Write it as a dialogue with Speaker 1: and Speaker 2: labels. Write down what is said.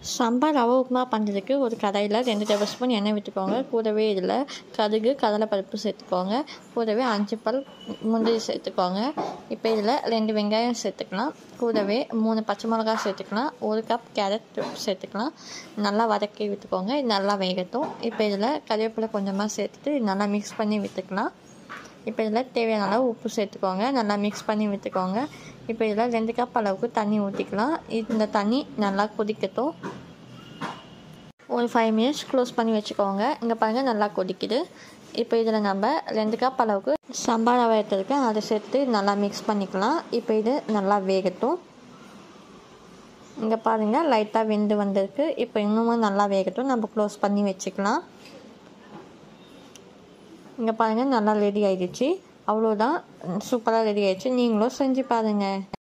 Speaker 1: சம்பா ரவை உப்புமா பண்ணுறதுக்கு ஒரு கடாயில் ரெண்டு டேபிள் ஸ்பூன் எண்ணெய் விட்டுக்கோங்க கூடவே இதில் கடுகு கடலைப்பருப்பு சேர்த்துக்கோங்க கூடவே அஞ்சு பல் முந்திரி சேர்த்துக்கோங்க இப்போ இதில் ரெண்டு வெங்காயம் சேர்த்துக்கலாம் கூடவே மூணு பச்சை மிளகா சேர்த்துக்கலாம் ஒரு கப் கேரட் சேர்த்துக்கலாம் நல்லா வதக்கி விட்டுக்கோங்க இது நல்லா வேகட்டும் இப்போ இதில் கறிவேப்பிலை கொஞ்சமாக சேர்த்துட்டு நல்லா மிக்ஸ் பண்ணி விட்டுக்கலாம் இப்போ இதில் தேவையான அளவு உப்பு சேர்த்துக்கோங்க நல்லா மிக்ஸ் பண்ணி விட்டுக்கோங்க இப்போ இதில் ரெண்டு கப் அளவுக்கு தண்ணி ஊற்றிக்கலாம் இந்த தண்ணி நல்லா கொதிக்கட்டும் ஒரு ஃபைவ் மினிட்ஸ் க்ளோஸ் பண்ணி வச்சுக்கோங்க இங்கே பாருங்கள் நல்லா கொதிக்குது இப்போ இதில் நம்ம ரெண்டு கப் அளவுக்கு சம்பா ரவை எடுத்துருக்கேன் அதை சேர்த்து நல்லா மிக்ஸ் பண்ணிக்கலாம் இப்போ இது நல்லா வேகட்டும் இங்கே பாருங்கள் லைட்டாக வெந்து வந்திருக்கு இப்போ இன்னமும் நல்லா வேகட்டும் நம்ம க்ளோஸ் பண்ணி வச்சுக்கலாம் இங்கே பாருங்கள் நல்லா ரெடி ஆகிடுச்சு அவ்வளோதான் சூப்பராக ரெடி ஆகிடுச்சு நீங்களும் செஞ்சு பாருங்கள்